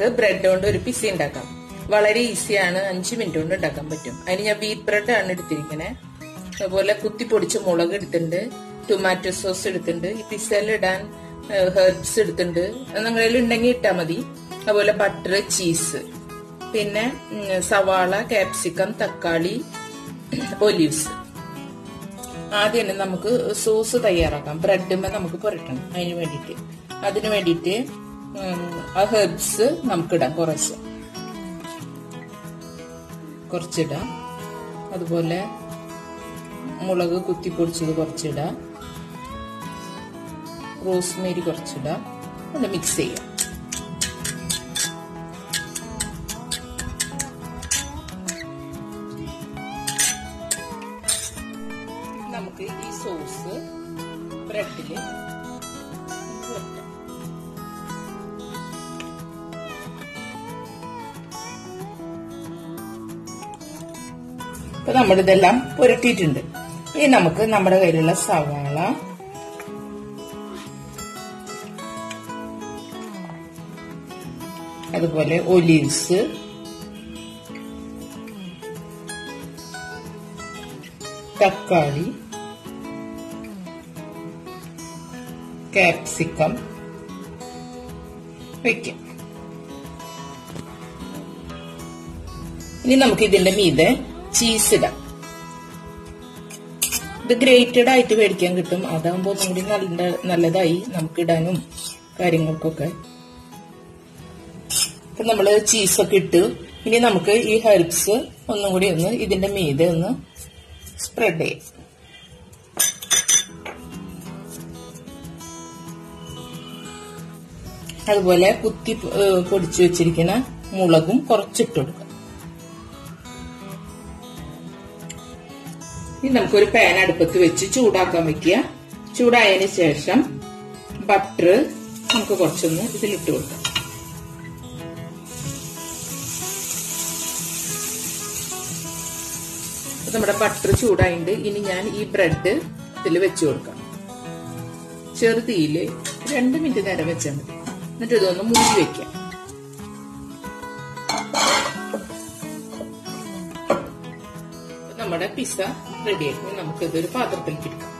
നമുക്ക് ബ്രെഡ് കൊണ്ട് ഒരു പിസ ഉണ്ടാക്കാം വളരെ ഈസിയാണ് അഞ്ച് മിനിറ്റ് കൊണ്ട് ഉണ്ടാക്കാൻ പറ്റും അതിന് ഞാൻ വീറ്റ് ബ്രെഡ് ആണ് എടുത്തിരിക്കണേ അതുപോലെ കുത്തി പൊടിച്ച മുളക് എടുത്തിട്ടുണ്ട് ടൊമാറ്റോ സോസ് എടുത്തിട്ടുണ്ട് ഈ പിസയിൽ ഇടാൻ ഹെർബ്സ് എടുത്തിട്ടുണ്ട് നിങ്ങളിൽ ഉണ്ടെങ്കിൽ ഇട്ടാൽ മതി അതുപോലെ ബട്ടർ ചീസ് പിന്നെ ഉം, സവാള കാപ്സിക്കം തക്കാളി ഒലീവ്സ് ആദ്യം തന്നെ നമുക്ക് സോസ് തയ്യാറാക്കാം ബ്രെഡുമ്മ നമുക്ക് പുരട്ടണം അതിന് വേണ്ടിയിട്ട് അതിന് വേണ്ടിയിട്ട് ഉം, ആ ഹെർബ്സ് നമുക്കിടാം കുറച്ച് കുറച്ചിടാം അതുപോലെ മുളക് കുത്തി പൊടിച്ചത് കുറച്ചിടാം റോസ്മേരി കുറച്ചിടാം ഒന്ന് മിക്സ് ചെയ്യാം നമുക്ക് ഈ സോസ് ബ്രെഡില് പുരട്ടാം ഇപ്പൊ നമ്മളിതെല്ലാം പുരട്ടിയിട്ടുണ്ട് ഇനി നമുക്ക് നമ്മുടെ കയ്യിലുള്ള സവാള അതുപോലെ ഒലീവ്സ് തക്കാളി കാപ്സിക്കം വയ്ക്കാം ഇനി നമുക്ക് ഇതിന്റെ മീതെ ചീസ് ഇടാം ഇത് ഗ്രേറ്റഡ് ആയിട്ട് മേടിക്കാൻ കിട്ടും അതാകുമ്പോൾ ഒന്നും കൂടി നല്ല നല്ലതായി നമുക്ക് ഇടാനും കാര്യങ്ങൾക്കൊക്കെ അപ്പൊ നമ്മള് ചീസൊക്കെ ഇട്ടു ഇനി നമുക്ക് ഈ ഹെർബ്സ് ഒന്നും കൂടി ഒന്ന് ഇതിന്റെ മീതെ ഒന്ന് സ്പ്രെഡ് ചെയ്യാം അതുപോലെ കുത്തി ഏഹ്, പൊടിച്ചു വെച്ചിരിക്കുന്ന മുളകും കുറച്ചിട്ട് കൊടുക്കാം ഇനി നമുക്കൊരു പാൻ അടുപ്പത്ത് വെച്ച് ചൂടാക്കാൻ വെക്കുക ചൂടായതിന് ശേഷം ബട്ടർ നമുക്ക് കുറച്ചൊന്ന് ഇതിലിട്ട് കൊടുക്കാം അപ്പൊ നമ്മുടെ ബട്ടർ ചൂടായിട്ടുണ്ട് ഇനി ഞാൻ ഈ ബ്രെഡ് ഇതിൽ വെച്ച് കൊടുക്കാം ചെറുതീയില് രണ്ട് മിനിറ്റ് നേരം വെച്ചാൽ മതി എന്നിട്ട് ഇതൊന്ന് മൂടി വെക്കാം അപ്പൊ നമ്മുടെ പിസ്സ റെഡി ആയി നമുക്ക് ഇതൊരു പാത്രത്തിലേക്ക് എടുക്കാം